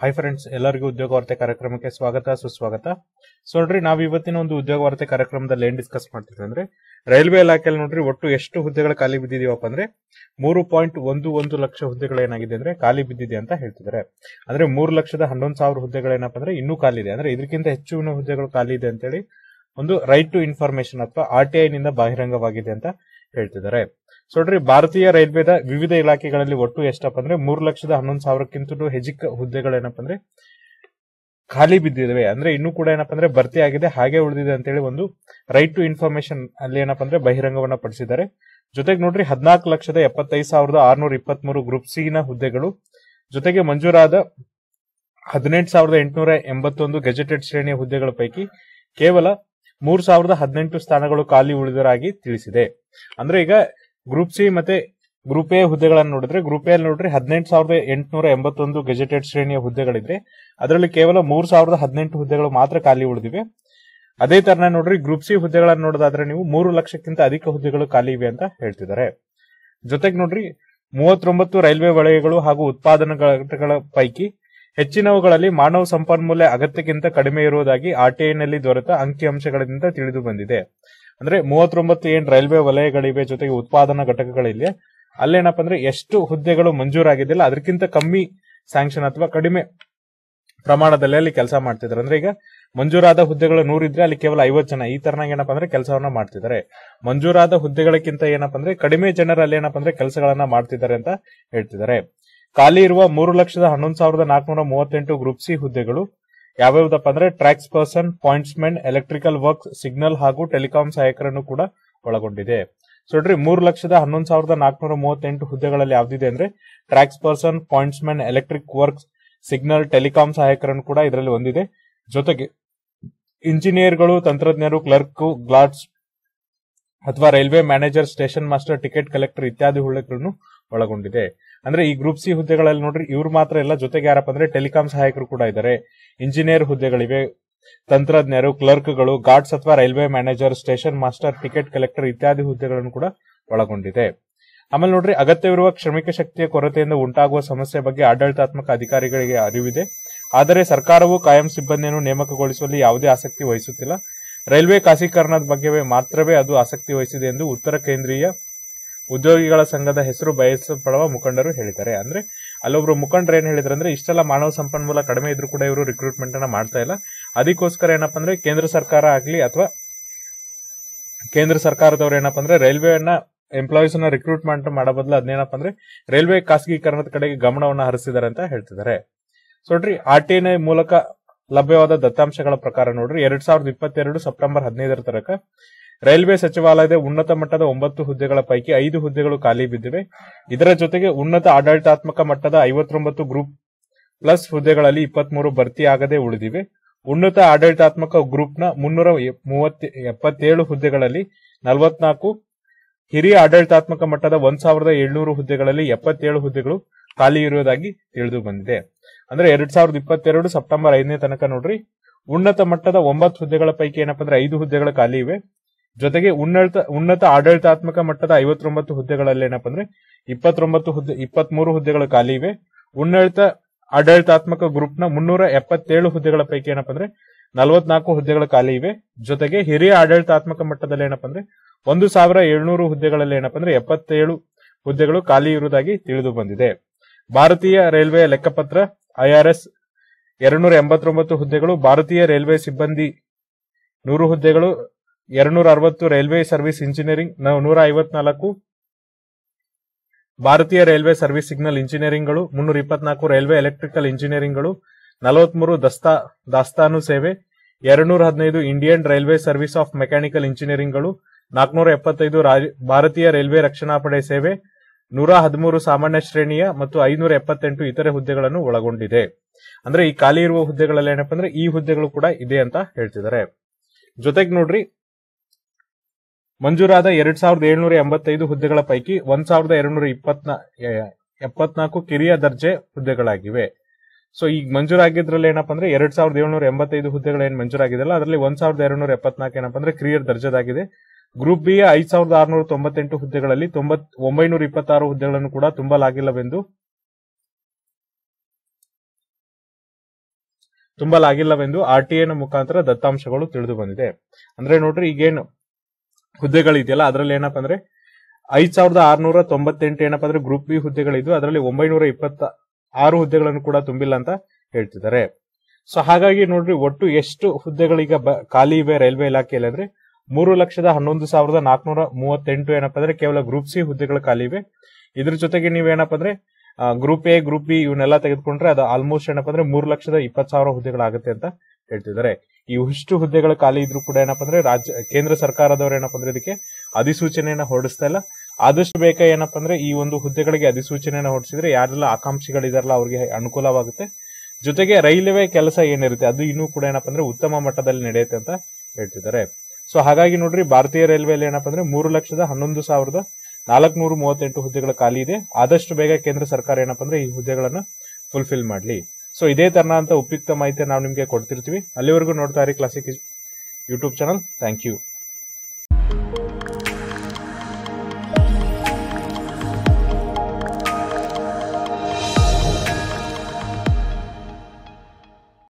hi friends ಎಲ್ಲರಿಗೂ ಉದ್ಯೋಗ ವಾರ್ತೆ ಕಾರ್ಯಕ್ರಮಕ್ಕೆ ಸ್ವಾಗತ ಸುಸ್ವಾಗತ ಸೊ ನೋಡ್ರಿ ನಾವು ಇವತ್ತಿನ ಒಂದು ಉದ್ಯೋಗ ವಾರ್ತೆ ಕಾರ್ಯಕ್ರಮದಲ್ಲಿ ಏನ್ ಡಿಸ್ಕಸ್ ಮಾಡ್ತಿದ್ವಿ ಅಂದ್ರೆ ರೈಲ್ವೆ ಇಲಾಖೆಯಲ್ಲಿ ನೋಡ್ರಿ ಒಟ್ಟು ಎಷ್ಟು ಹುದ್ದೆಗಳ ಖಾಲಿ ಬಿದ್ದಿದೀವಪ್ಪ ಅಂದ್ರೆ ಮೂರು ಪಾಯಿಂಟ್ ಒಂದು ಒಂದು ಲಕ್ಷ ಹುದ್ದೆಗಳು ಏನಾಗಿದೆ ಅಂದ್ರೆ ಖಾಲಿ ಬಿದ್ದಿದೆ ಅಂತ ಹೇಳ್ತಿದ್ದಾರೆ ಅಂದ್ರೆ ಮೂರು ಲಕ್ಷದ ಹನ್ನೊಂದು ಸಾವಿರ ಹುದ್ದೆಗಳೇನಪ್ಪ ಅಂದ್ರೆ ಇನ್ನೂ ಖಾಲಿ ಇದೆ ಅಂದ್ರೆ ಇದಕ್ಕಿಂತ ಹೆಚ್ಚಿನ ಹುದ್ದೆಗಳು ಖಾಲಿ ಇದೆ ಅಂತೇಳಿ ಒಂದು ರೈಟ್ ಟು ಇನ್ಫಾರ್ಮೇಶನ್ ಅಥವಾ ಆರ್ ಟಿ ಐ ನಿಂದ ಬಹಿರಂಗವಾಗಿದೆ ಅಂತ ಹೇಳ್ತಿದ್ದಾರೆ ಸೊ ನೋಡ್ರಿ ಭಾರತೀಯ ರೈಲ್ವೆದ ವಿವಿಧ ಇಲಾಖೆಗಳಲ್ಲಿ ಒಟ್ಟು ಎಷ್ಟಪ್ಪ ಅಂದ್ರೆ ಮೂರು ಲಕ್ಷದ ಹನ್ನೊಂದು ಸಾವಿರಕ್ಕಿಂತಲೂ ಹೆಚ್ಚಿನ ಹುದ್ದೆಗಳೇನಪ್ಪ ಅಂದ್ರೆ ಖಾಲಿ ಬಿದ್ದಿವೆ ಅಂದ್ರೆ ಇನ್ನೂ ಕೂಡ ಏನಪ್ಪ ಅಂದ್ರೆ ಭರ್ತಿ ಆಗಿದೆ ಹಾಗೆ ಉಳಿದಿದೆ ಅಂತೇಳಿ ಒಂದು ರೈಟ್ ಟು ಇನ್ಫಾರ್ಮೇಶನ್ ಅಲ್ಲಿ ಏನಪ್ಪ ಅಂದ್ರೆ ಬಹಿರಂಗವನ್ನ ಪಡಿಸಿದ್ದಾರೆ ಜೊತೆಗೆ ನೋಡ್ರಿ ಹದಿನಾಲ್ಕು ಲಕ್ಷದ ಎಪ್ಪತ್ತೈದು ಸಾವಿರದ ಆರ್ನೂರ ಇಪ್ಪತ್ಮೂರು ಗ್ರೂಪ್ ಸಿ ನ ಹುದ್ದೆಗಳು ಜೊತೆಗೆ ಮಂಜೂರಾದ ಹದಿನೆಂಟು ಸಾವಿರದ ಎಂಟುನೂರ ಎಂಬತ್ತೊಂದು ಗೆಜೆಟೆಡ್ ಶ್ರೇಣಿಯ ಹುದ್ದೆಗಳ ಪೈಕಿ ಕೇವಲ ಮೂರ್ ಸಾವಿರದ ಹದಿನೆಂಟು ಸ್ಥಾನಗಳು ಖಾಲಿ ಉಳಿದರಾಗಿ ತಿಳಿಸಿದೆ ಅಂದ್ರೆ ಈಗ ಗ್ರೂಪ್ ಸಿ ಮತ್ತೆ ಗ್ರೂಪ್ ಎ ಹುದ್ದೆಗಳನ್ನು ನೋಡಿದ್ರೆ ಗ್ರೂಪ್ ಎ ನೋಡ್ರಿ ಹದಿನೆಂಟು ಸಾವಿರದ ಎಂಟುನೂರ ಎಂಬತ್ತೊಂದು ಗೆಜೆಟೆಡ್ ಶ್ರೇಣಿಯ ಹುದ್ದೆಗಳಿದ್ರೆ ಅದರಲ್ಲಿ ಕೇವಲ ಮೂರ್ ಸಾವಿರದ ಹದಿನೆಂಟು ಹುದ್ದೆಗಳು ಮಾತ್ರ ಖಾಲಿ ಉಳಿದಿವೆ ಅದೇ ತರನ ನೋಡ್ರಿ ಗ್ರೂಪ್ ಸಿ ಹುದ್ದೆಗಳನ್ನು ನೋಡೋದಾದ್ರೆ ನೀವು ಮೂರು ಲಕ್ಷಕ್ಕಿಂತ ಅಧಿಕ ಹುದ್ದೆಗಳು ಖಾಲಿ ಇವೆ ಅಂತ ಹೇಳ್ತಿದ್ದಾರೆ ಜೊತೆಗೆ ನೋಡ್ರಿ ಮೂವತ್ತೊಂಬತ್ತು ರೈಲ್ವೆ ವಲಯಗಳು ಹಾಗೂ ಉತ್ಪಾದನಾ ಘಟಕಗಳ ಪೈಕಿ ಹೆಚ್ಚಿನವುಗಳಲ್ಲಿ ಮಾನವ ಸಂಪನ್ಮೂಲ ಅಗತ್ಯಕ್ಕಿಂತ ಕಡಿಮೆ ಇರುವುದಾಗಿ ಆರ್ಟಿಐನಲ್ಲಿ ದೊರೆತ ಅಂಕಿಅಂಶಗಳಿಂದ ತಿಳಿದು ಬಂದಿದೆ ಅಂದ್ರೆ ಮೂವತ್ತೊಂಬತ್ತು ಏನ್ ರೈಲ್ವೆ ವಲಯಗಳಿವೆ ಜೊತೆಗೆ ಉತ್ಪಾದನಾ ಘಟಕಗಳಿವೆ ಅಲ್ಲೇನಪ್ಪ ಅಂದ್ರೆ ಎಷ್ಟು ಹುದ್ದೆಗಳು ಮಂಜೂರಾಗಿದ್ದಿಲ್ಲ ಅದಕ್ಕಿಂತ ಕಮ್ಮಿ ಸ್ಯಾಂಕ್ಷನ್ ಅಥವಾ ಕಡಿಮೆ ಪ್ರಮಾಣದಲ್ಲಿ ಅಲ್ಲಿ ಕೆಲಸ ಮಾಡ್ತಿದ್ದಾರೆ ಅಂದ್ರೆ ಈಗ ಮಂಜೂರಾದ ಹುದ್ದೆಗಳು ನೂರಿದ್ರೆ ಅಲ್ಲಿ ಕೇವಲ ಐವತ್ತು ಜನ ಈ ತರನಾಗ ಏನಪ್ಪ ಅಂದ್ರೆ ಕೆಲಸವನ್ನ ಮಾಡ್ತಿದ್ದಾರೆ ಮಂಜೂರಾದ ಹುದ್ದೆಗಳಕ್ಕಿಂತ ಏನಪ್ಪ ಅಂದ್ರೆ ಕಡಿಮೆ ಜನರಲ್ಲಿ ಏನಪ್ಪ ಅಂದ್ರೆ ಕೆಲಸಗಳನ್ನ ಮಾಡ್ತಿದ್ದಾರೆ ಅಂತ ಹೇಳ್ತಿದ್ದಾರೆ ಖಾಲಿ ಇರುವ ಮೂರು ಲಕ್ಷದ ಹನ್ನೊಂದು ಸಾವಿರದ ನಾಲ್ಕುನೂರ ಮೂವತ್ತೆಂಟು ಗ್ರೂಪ್ ಸಿ ಹುದ್ದೆಗಳು ಯಾವ್ಯಾವ್ದಪ್ಪ ಅಂದ್ರೆ tracks person pointsmen electrical work signal ಹಾಗೂ ಟೆಲಿಕಾಂ ಸಹಾಯಕರನ್ನು ಕೂಡ ಒಳಗೊಂಡಿದೆ ಸೊ ನೋಡ್ರಿ ಮೂರು ಲಕ್ಷದ ಹನ್ನೊಂದು ಸಾವಿರದ ನಾಲ್ಕುನೂರ ಮೂವತ್ತೆಂಟು ಹುದ್ದೆಗಳಲ್ಲಿ ಯಾವ್ದಿದೆ ಅಂದ್ರೆ tracks person pointsmen electric work signal telecom ಸಹಾಯಕರನ್ನು ಕೂಡ ಇದರಲ್ಲಿ ಹೊಂದಿದೆ ಜೊತೆಗೆ ಇಂಜಿನಿಯರ್ಗಳು ತಂತ್ರಜ್ಞರು ಕ್ಲರ್ಕ್ ಗ್ಲಾಡ್ಸ್ ಅಥವಾ railway manager station master ticket collector ಇತ್ಯಾದಿ ಹುದ್ದೆಗಳನ್ನು ಒಳಗೊಂಡಿದೆ ಅಂದ್ರೆ ಈ ಗ್ರೂಪ್ ಸಿ ಹುದ್ದೆಗಳಲ್ಲಿ ನೋಡ್ರಿ ಇವ್ರು ಮಾತ್ರ ಎಲ್ಲ ಜೊತೆಗೆ ಯಾರಪ್ಪ ಅಂದ್ರೆ ಟೆಲಿಕಾಂ ಸಹಾಯಕರು ಕೂಡ ಇದ್ದಾರೆ ಇಂಜಿನಿಯರ್ ಹುದ್ದೆಗಳಿವೆ ತಂತ್ರಜ್ಞರು ಕ್ಲರ್ಕ್ಗಳು ಗಾರ್ಡ್ಸ್ ಅಥವಾ railway manager station master ticket collector ಇತ್ಯಾದಿ ಹುದ್ದೆಗಳನ್ನು ಕೂಡ ಒಳಗೊಂಡಿದೆ ಆಮೇಲೆ ನೋಡ್ರಿ ಅಗತ್ಯವಿರುವ ಶ್ರಮಿಕ ಶಕ್ತಿಯ ಕೊರತೆಯಿಂದ ಉಂಟಾಗುವ ಸಮಸ್ಯೆ ಬಗ್ಗೆ ಆಡಳಿತಾತ್ಮಕ ಅಧಿಕಾರಿಗಳಿಗೆ ಅರಿವಿದೆ ಆದರೆ ಸರ್ಕಾರವು ಕಾಯಂ ಸಿಬ್ಬಂದಿಯನ್ನು ನೇಮಕಗೊಳಿಸುವಲ್ಲಿ ಯಾವುದೇ ಆಸಕ್ತಿ ವಹಿಸುತ್ತಿಲ್ಲ ರೈಲ್ವೆ ಖಾಸೀಕರಣದ ಬಗ್ಗೆ ಮಾತ್ರವೇ ಅದು ಆಸಕ್ತಿ ವಹಿಸಿದೆ ಎಂದು ಉತ್ತರ ಕೇಂದ್ರೀಯ ಉದ್ಯೋಗಿಗಳ ಸಂಘದ ಹೆಸರು ಬಯಸಪಡುವ ಮುಖಂಡರು ಹೇಳಿದ್ದಾರೆ ಅಂದ್ರೆ ಅಲ್ಲೊಬ್ರು ಮುಖಂಡರು ಏನ್ ಹೇಳಿದ್ರು ಅಂದ್ರೆ ಇಷ್ಟೆಲ್ಲ ಮಾನವ ಸಂಪನ್ಮೂಲ ಕಡಿಮೆ ಇದ್ರೂ ಕೂಡ ಇವರು ರಿಕ್ರೂಟ್ಮೆಂಟ್ ಅನ್ನ ಮಾಡ್ತಾ ಇಲ್ಲ ಅದಕ್ಕೋಸ್ಕರ ಏನಪ್ಪಾ ಅಂದ್ರೆ ಕೇಂದ್ರ ಸರ್ಕಾರ ಆಗ್ಲಿ ಅಥವಾ ಕೇಂದ್ರ ಸರ್ಕಾರದವ್ರು ಏನಪ್ಪಾ ಅಂದ್ರೆ ರೈಲ್ವೆಯನ್ನ ಎಂಪ್ಲಾಯೀಸ್ ನ ರಿಕ್ರೂಟ್ಮೆಂಟ್ ಮಾಡೋ ಬದಲು ಅದನ್ನೇನಪ್ಪ ಅಂದ್ರೆ ರೈಲ್ವೆ ಖಾಸಗೀಕರಣದ ಕಡೆಗೆ ಗಮನವನ್ನ ಹರಿಸಿದ್ದಾರೆ ಅಂತ ಹೇಳ್ತಿದ್ದಾರೆ ಸೊ ನೋಡ್ರಿ ಆರ್ ಟಿ ಮೂಲಕ ಲಭ್ಯವಾದ ದತ್ತಾಂಶಗಳ ಪ್ರಕಾರ ನೋಡ್ರಿ ಎರಡ್ ಸಾವಿರದ ಇಪ್ಪತ್ತೆರಡು ಸೆಪ್ಟೆಂಬರ್ ಹದಿನೈದರ ತನಕ ರೈಲ್ವೆ ಸಚಿವಾಲಯದ ಉನ್ನತ ಮಟ್ಟದ ಒಂಬತ್ತು ಹುದ್ದೆಗಳ ಪೈಕಿ ಐದು ಹುದ್ದೆಗಳು ಖಾಲಿ ಬಿದ್ದಿವೆ ಇದರ ಜೊತೆಗೆ ಉನ್ನತ ಆಡಳಿತಾತ್ಮಕ ಮಟ್ಟದ ಐವತ್ತೊಂಬತ್ತು ಗ್ರೂಪ್ ಪ್ಲಸ್ ಹುದ್ದೆಗಳಲ್ಲಿ ಇಪ್ಪತ್ಮೂರು ಭರ್ತಿ ಆಗದೆ ಉಳಿದಿವೆ ಉನ್ನತ ಆಡಳಿತಾತ್ಮಕ ಗ್ರೂಪ್ನ ಮುನ್ನೂರ ಮೂವತ್ತ ಎಪ್ಪತ್ತೇಳು ಹುದ್ದೆಗಳಲ್ಲಿ ನಲವತ್ನಾಲ್ಕು ಹಿರಿಯ ಆಡಳಿತಾತ್ಮಕ ಮಟ್ಟದ ಒಂದ್ ಸಾವಿರದ ಏಳ್ನೂರು ಹುದ್ದೆಗಳಲ್ಲಿ ಎಪ್ಪತ್ತೇಳು ಹುದ್ದೆಗಳು ಖಾಲಿ ಇರುವುದಾಗಿ ತಿಳಿದು ಬಂದಿದೆ ಅಂದ್ರೆ ಎರಡ್ ಸಾವಿರದ ಇಪ್ಪತ್ತೆರಡು ಸೆಪ್ಟೆಂಬರ್ ಐದನೇ ತನಕ ನೋಡ್ರಿ ಉನ್ನತ ಮಟ್ಟದ ಒಂಬತ್ತು ಹುದ್ದೆಗಳ ಪೈಕಿ ಏನಪ್ಪಾ ಅಂದ್ರೆ ಐದು ಹುದ್ದೆಗಳು ಖಾಲಿ ಇವೆ ಜೊತೆಗೆ ಉನ್ನತ ಉನ್ನತ ಆಡಳಿತಾತ್ಮಕ ಮಟ್ಟದ ಐವತ್ತೊಂಬತ್ತು ಹುದ್ದೆಗಳಲ್ಲಿ ಏನಪ್ಪಾ ಅಂದ್ರೆ ಇಪ್ಪತ್ತೊಂಬತ್ತು ಹುದ್ದೆ ಇಪ್ಪತ್ಮೂರು ಹುದ್ದೆಗಳು ಖಾಲಿ ಇವೆ ಉನ್ನತ ಆಡಳಿತಾತ್ಮಕ ಗ್ರೂಪ್ನ ಮುನ್ನೂರ ಎಪ್ಪತ್ತೇಳು ಹುದ್ದೆಗಳ ಪೈಕಿ ಏನಪ್ಪಾ ಅಂದ್ರೆ ನಲವತ್ನಾಲ್ಕು ಹುದ್ದೆಗಳು ಖಾಲಿ ಇವೆ ಜೊತೆಗೆ ಹಿರಿಯ ಆಡಳಿತಾತ್ಮಕ ಮಟ್ಟದಲ್ಲಿ ಏನಪ್ಪಾ ಅಂದ್ರೆ ಒಂದು ಸಾವಿರ ಏಳ್ನೂರು ಹುದ್ದೆಗಳಲ್ಲಿ ಏನಪ್ಪಾ ಅಂದ್ರೆ ಎಪ್ಪತ್ತೇಳು ಹುದ್ದೆಗಳು ಖಾಲಿ ಇರುವುದಾಗಿ ತಿಳಿದು ಬಂದಿದೆ ಭಾರತೀಯ ರೈಲ್ವೆ ಲೆಕ್ಕಪತ್ರ ಐಆರ್ಎಸ್ ಎರಡ್ನೂರ ಎಂಬತ್ತೊಂಬತ್ತು ಹುದ್ದೆಗಳು ಭಾರತೀಯ ರೈಲ್ವೆ ಸಿಬ್ಬಂದಿ ನೂರು ಹುದ್ದೆಗಳು ಎರಡ್ನೂರ ಅರವತ್ತು ರೈಲ್ವೆ ಸರ್ವಿಸ್ ಇಂಜಿನಿಯರಿಂಗ್ ನೂರ ಐವತ್ನಾಲ್ಕು ಭಾರತೀಯ ರೈಲ್ವೆ ಸರ್ವಿಸ್ ಸಿಗ್ನಲ್ ಇಂಜಿನಿಯರಿಂಗ್ಗಳು ಮುನ್ನೂರ ಇಪ್ಪತ್ನಾಲ್ಕು ರೈಲ್ವೆ ಎಲೆಕ್ಟ್ರಿಕಲ್ ಇಂಜಿನಿಯರಿಂಗ್ಗಳು ನಲವತ್ಮೂರು ದಸ್ತಾ ದಾಸ್ತಾನು ಸೇವೆ ಎರಡ್ನೂರ ಹದಿನೈದು Indian railway service of mechanical ಇಂಜಿನಿಯರಿಂಗ್ಗಳು ನಾಲ್ಕನೂರ ಎಪ್ಪತ್ತೈದು ಭಾರತೀಯ ರೈಲ್ವೆ ರಕ್ಷಣಾ ಪಡೆ ಸೇವೆ ನೂರ ಹದಿಮೂರು ಸಾಮಾನ್ಯ ಶ್ರೇಣಿಯ ಮತ್ತು ಐನೂರ ಎಪ್ಪತ್ತೆಂಟು ಇತರೆ ಹುದ್ದೆಗಳನ್ನು ಒಳಗೊಂಡಿದೆ ಅಂದ್ರೆ ಈ ಖಾಲಿ ಇರುವ ಹುದ್ದೆಗಳಲ್ಲಿ ಏನಪ್ಪಾ ಅಂದ್ರೆ ಈ ಹುದ್ದೆಗಳು ಕೂಡ ಇದೆ ಅಂತ ಹೇಳ್ತಿದ್ದಾರೆ ಜೊತೆಗೆ ನೋಡ್ರಿ ಮಂಜೂರಾದ ಎರಡ್ ಸಾವಿರದ ಏಳ್ನೂರ ಎಂಬತ್ತೈದು ಹುದ್ದೆಗಳ ಪೈಕಿ ಒಂದ್ ಸಾವಿರದ ಎರಡ್ನೂರ ಇಪ್ಪತ್ನಾ ಎಪ್ಪತ್ನಾಲ್ಕು ಕಿರಿಯ ದರ್ಜೆ ಹುದ್ದೆಗಳಾಗಿವೆ ಸೊ ಈಗ ಮಂಜೂರಾಗಿದ್ರಲ್ಲಿ ಏನಪ್ಪಾ ಅಂದ್ರೆ ಎರಡ್ ಸಾವಿರದ ಏಳ್ನೂರ ಎಂಬತ್ತೈದು ಹುದ್ದೆಗಳು ಏನ್ ಮಂಜೂರಾಗಿದೆಲ್ಲ ಅದರಲ್ಲಿ ಒಂದ್ ಸಾವಿರದ ಎರಡ್ನೂರ ಎಪ್ಪತ್ನಾಲ್ಕು ಏನಪ್ಪಾ ಅಂದ್ರೆ ಕಿರಿಯರ್ ದರ್ಜೆದಾಗಿದೆ ಗ್ರೂಪ್ ಬಿ ಐದ್ ಸಾವಿರದ ಆರುನೂರ ತೊಂಬತ್ತೆಂಟು ಹುದ್ದೆಗಳಲ್ಲಿ ತೊಂಬತ್ ಒಂಬೈನೂರ ಇಪ್ಪತ್ತಾರು ಹುದ್ದೆಗಳನ್ನು ಕೂಡ ತುಂಬಲಾಗಿಲ್ಲವೆಂದು ತುಂಬಲಾಗಿಲ್ಲವೆಂದು ಆರ್ ಟಿ ಎನ ಮುಖಾಂತರ ದತ್ತಾಂಶಗಳು ತಿಳಿದು ಬಂದಿದೆ ಅಂದ್ರೆ ನೋಡ್ರಿ ಈಗೇನು ಹುದ್ದೆಗಳಿದೆಯಲ್ಲ ಅದರಲ್ಲಿ ಏನಪ್ಪಾ ಅಂದ್ರೆ ಐದ್ ಸಾವಿರದ ಆರ್ನೂರ ತೊಂಬತ್ತೆಂಟು ಏನಪ್ಪಾ ಅಂದ್ರೆ ಗ್ರೂಪ್ ಬಿ ಹುದ್ದೆಗಳಿದ್ದು ಅದರಲ್ಲಿ ಒಂಬೈನೂರ ಇಪ್ಪತ್ತ ಆರು ಹುದ್ದೆಗಳನ್ನು ಕೂಡ ತುಂಬಿಲ್ಲ ಅಂತ ಹೇಳ್ತಿದ್ದಾರೆ ಸೊ ಹಾಗಾಗಿ ನೋಡ್ರಿ ಒಟ್ಟು ಎಷ್ಟು ಹುದ್ದೆಗಳೀಗ ಬ- ಖಾಲಿ ಇವೆ ರೈಲ್ವೆ ಇಲಾಖೆಯಲ್ಲಿ ಅಂದ್ರೆ ಮೂರು ಲಕ್ಷದ ಹನ್ನೊಂದು ಸಾವಿರದ ನಾಲ್ಕನೂರ ಮೂವತ್ತೆಂಟು ಏನಪ್ಪಾ ಅಂದ್ರೆ ಕೇವಲ ಗ್ರೂಪ್ ಸಿ ಹುದ್ದೆಗಳು ಖಾಲಿ ಇವೆ ಇದ್ರ ಜೊತೆಗೆ ನೀವೇನಪ್ಪ ಅಂದ್ರೆ ಗ್ರೂಪ್ ಎ ಗ್ರೂಪ್ ಬಿ ಇವನ್ನೆಲ್ಲ ತೆಗೆದುಕೊಂಡ್ರೆ ಅದು ಆಲ್ಮೋಸ್ಟ್ ಏನಪ್ಪಾ ಅಂದ್ರೆ ಮೂರು ಲಕ್ಷದ ಇಪ್ಪತ್ತು ಸಾವಿರ ಹುದ್ದೆಗಳಾಗುತ್ತೆ ಅಂತ ಹೇಳ್ತಿದ್ದಾರೆ ಈ ಇಷ್ಟು ಹುದ್ದೆಗಳು ಖಾಲಿ ಇದ್ರು ಕೂಡ ಏನಪ್ಪಾ ಅಂದ್ರೆ ರಾಜ್ಯ ಕೇಂದ್ರ ಸರ್ಕಾರದವರು ಏನಪ್ಪಾ ಅಂದ್ರೆ ಇದಕ್ಕೆ ಅಧಿಸೂಚನೆಯನ್ನ ಹೊರಡಿಸ್ತಾ ಇಲ್ಲ ಆದಷ್ಟು ಬೇಗ ಏನಪ್ಪಾ ಅಂದ್ರೆ ಈ ಒಂದು ಹುದ್ದೆಗಳಿಗೆ ಅಧಿಸೂಚನೆಯನ್ನ ಹೊರಡಿಸಿದ್ರೆ ಯಾರೆಲ್ಲ ಆಕಾಂಕ್ಷಿಗಳಿದಾರಲ್ಲ ಅವ್ರಿಗೆ ಅನುಕೂಲವಾಗುತ್ತೆ ಜೊತೆಗೆ ರೈಲ್ವೆ ಕೆಲಸ ಏನಿರುತ್ತೆ ಅದು ಇನ್ನೂ ಕೂಡ ಏನಪ್ಪಾ ಅಂದ್ರೆ ಉತ್ತಮ ಮಟ್ಟದಲ್ಲಿ ನಡೆಯುತ್ತೆ ಅಂತ ಹೇಳ್ತಿದ್ದಾರೆ ಸೊ ಹಾಗಾಗಿ ನೋಡ್ರಿ ಭಾರತೀಯ ರೈಲ್ವೆಯಲ್ಲಿ ಏನಪ್ಪಾ ಅಂದ್ರೆ ಮೂರು ಲಕ್ಷದ ಹನ್ನೊಂದು ಸಾವಿರದ ನಾಲ್ಕುನೂರ ಮೂವತ್ತೆಂಟು ಹುದ್ದೆಗಳು ಖಾಲಿ ಇದೆ ಆದಷ್ಟು ಬೇಗ ಕೇಂದ್ರ ಸರ್ಕಾರ ಏನಪ್ಪಾ ಅಂದ್ರೆ ಈ ಹುದ್ದೆಗಳನ್ನ ಫುಲ್ಫಿಲ್ ಮಾಡಲಿ ಸೊ ಇದೇ ತರನಾದಂತ ಉಪಯುಕ್ತ ಮಾಹಿತಿ ನಾವು ನಿಮಗೆ ಕೊಡ್ತಿರ್ತೀವಿ ಅಲ್ಲಿವರೆಗೂ ನೋಡ್ತಾ ಇರಿ classic YouTube channel thank you